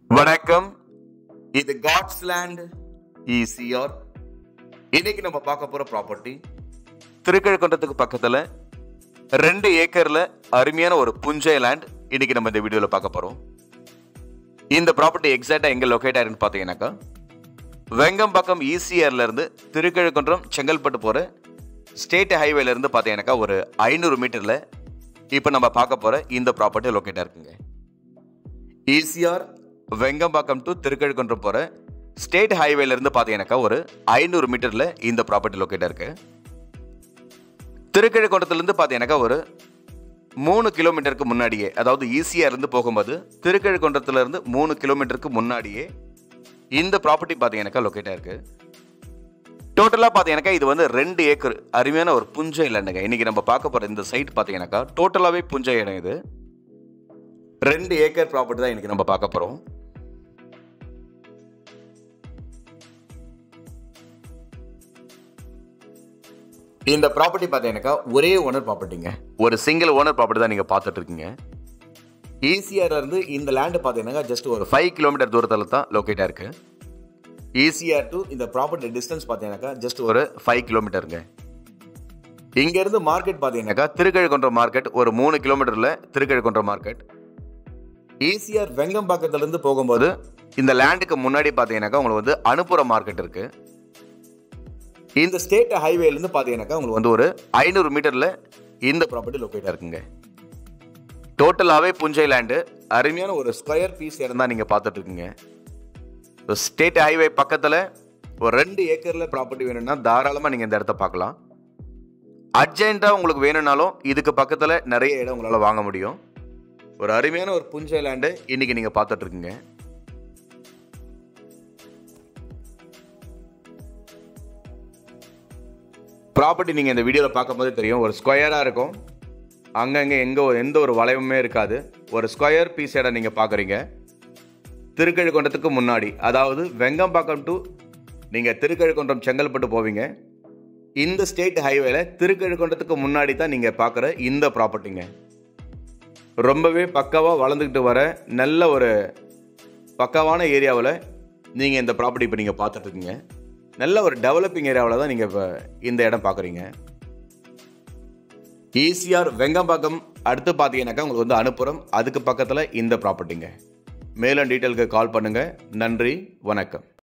வணக்கம் இது God's land ECR இன்னைக்கு நம்ம பார்க்க போற ப்ராப்பர்ட்டி திருக்கழுக்குன்றத்துக்கு பக்கத்துல ரெண்டு ஏக்கர்ல அருமையான ஒரு புஞ்சை லேண்ட் இன்னைக்கு நம்ம இந்த வீடியோல பார்க்க போறோம் இந்த ப்ராப்பர்ட்டி எக்ஸாக்டா எங்க லொக்கேட் ஆயிருன்னு பார்த்தீங்கன்னாக்கா வெங்கம்பாக்கம் ஈசிஆர்ல இருந்து திருக்கழுக்குன்றம் செங்கல்பட்டு போற ஸ்டேட் ஹைவேல இருந்து பார்த்தீங்கன்னாக்கா ஒரு ஐநூறு மீட்டர்ல இப்போ நம்ம பார்க்க போற இந்த ப்ராப்பர்ட்டி லொக்கேட் இருக்குங்க ஈசிஆர் வெங்கம்பாக்கம் டு திருக்கழுக்குன்றம் போகிற ஸ்டேட் ஹைவேல இருந்து பார்த்தீங்கன்னாக்கா ஒரு ஐநூறு மீட்டரில் இந்த ப்ராப்பர்ட்டி லொக்கேட் இருக்கு திருக்கழுக்குன்றத்துலேருந்து பார்த்தீங்கன்னாக்கா ஒரு மூணு கிலோமீட்டருக்கு முன்னாடியே அதாவது ஈசிஆர்லேருந்து போகும்போது திருக்கழுக்குன்றத்துலேருந்து மூணு கிலோமீட்டருக்கு முன்னாடியே இந்த ப்ராப்பர்ட்டி பார்த்தீங்கன்னாக்கா லொக்கேட் ஆயிருக்கு டோட்டலாக பார்த்தீங்கன்னாக்கா இது வந்து ரெண்டு ஏக்கர் அருமையான ஒரு புஞ்சை இல்லைங்க இன்னைக்கு நம்ம பார்க்க போகிற இந்த சைட் பார்த்தீங்கன்னாக்கா டோட்டலாகவே புஞ்சை இடம் இது ரெண்டு ஏக்கர் ப்ராப்பர்ட்டி தான் இன்னைக்கு நம்ம பார்க்க போகிறோம் இந்த ப்ராப்பர்ட்டி பார்த்தீங்கன்னாக்கா ஒரே ஓனர் ப்ராப்பர்ட்டிங்க ஒரு சிங்கிள் ஓனர் ப்ராப்பர்ட்டி தான் நீங்கள் பார்த்துட்டு இருக்கீங்க ஈசிஆர்ல இருந்து இந்த லேண்டு பார்த்தீங்கன்னா ஜஸ்ட் ஒரு ஃபைவ் கிலோமீட்டர் தூரத்தில் தான் லொக்கேட்டாக இருக்கு ஈசிஆர் டு இந்த ப்ராப்பர்ட்டி டிஸ்டன்ஸ் பார்த்தீங்கன்னாக்கா ஜஸ்ட் ஒரு ஃபைவ் கிலோமீட்டருங்க இங்கேருந்து மார்க்கெட் பார்த்தீங்கன்னாக்கா திருக்கழுக்குன்றம் மார்க்கெட் ஒரு மூணு கிலோமீட்டரில் திருக்கழுக்குன்றம் மார்க்கெட் ஈசிஆர் வெங்கம்பாக்கத்துலேருந்து போகும்போது இந்த லேண்டுக்கு முன்னாடி பார்த்தீங்கன்னாக்கா உங்களுக்கு வந்து அனுப்புற மார்க்கெட் இருக்கு இந்த ஸ்டேட் ஹைவேலேருந்து பார்த்தீங்கன்னாக்கா உங்களுக்கு வந்து ஒரு ஐநூறு மீட்டரில் இந்த ப்ராப்பர்ட்டி லொக்கேட்டாக இருக்குங்க டோட்டலாகவே புஞ்சை லேண்டு அருமையான ஒரு ஸ்கொயர் பீஸ் இடம் தான் நீங்கள் பார்த்துட்டு இருக்கீங்க ஸ்டேட் ஹைவே பக்கத்தில் ஒரு ரெண்டு ஏக்கரில் ப்ராப்பர்ட்டி வேணும்னா தாராளமாக நீங்கள் இந்த இடத்த பார்க்கலாம் அர்ஜென்ட்டாக உங்களுக்கு வேணும்னாலும் இதுக்கு பக்கத்தில் நிறைய இடம் உங்களால் வாங்க முடியும் ஒரு அருமையான ஒரு புஞ்சை லேண்டு இன்னைக்கு நீங்கள் பார்த்துட்டு இருக்கீங்க ப்ராப்பர்ட்டி நீங்கள் இந்த வீடியோவில் பார்க்கும்போது தெரியும் ஒரு ஸ்கொயராக இருக்கும் அங்கங்கே எங்கே ஒரு எந்த ஒரு வளைவுமே இருக்காது ஒரு ஸ்கொயர் பீஸ் இடம் நீங்கள் பார்க்குறீங்க திருக்கழுக்குன்றத்துக்கு முன்னாடி அதாவது வெங்கம்பாக்கம் டு நீங்கள் திருக்கழுக்குன்றம் செங்கல்பட்டு போவீங்க இந்த ஸ்டேட் ஹைவேல திருக்கழுக்குன்றத்துக்கு முன்னாடி தான் நீங்கள் பார்க்குற இந்த ப்ராப்பர்ட்டிங்க ரொம்பவே பக்காவாக வளர்ந்துக்கிட்டு வர நல்ல ஒரு பக்காவான ஏரியாவில் நீங்கள் இந்த ப்ராப்பர்ட்டி இப்போ நீங்கள் பார்த்துட்ருக்கீங்க நல்ல ஒரு டெவலப்பிங் ஏரியாவில் தான் நீங்கள் இப்போ இந்த இடம் பார்க்குறீங்க ஈசிஆர் வெங்கம்பாக்கம் அடுத்து பார்த்தீங்கன்னாக்கா உங்களுக்கு வந்து அனுப்புகிறோம் அதுக்கு பக்கத்தில் இந்த ப்ராப்பர்ட்டிங்க மேலும் டீட்டெயிலுக்கு கால் பண்ணுங்கள் நன்றி வணக்கம்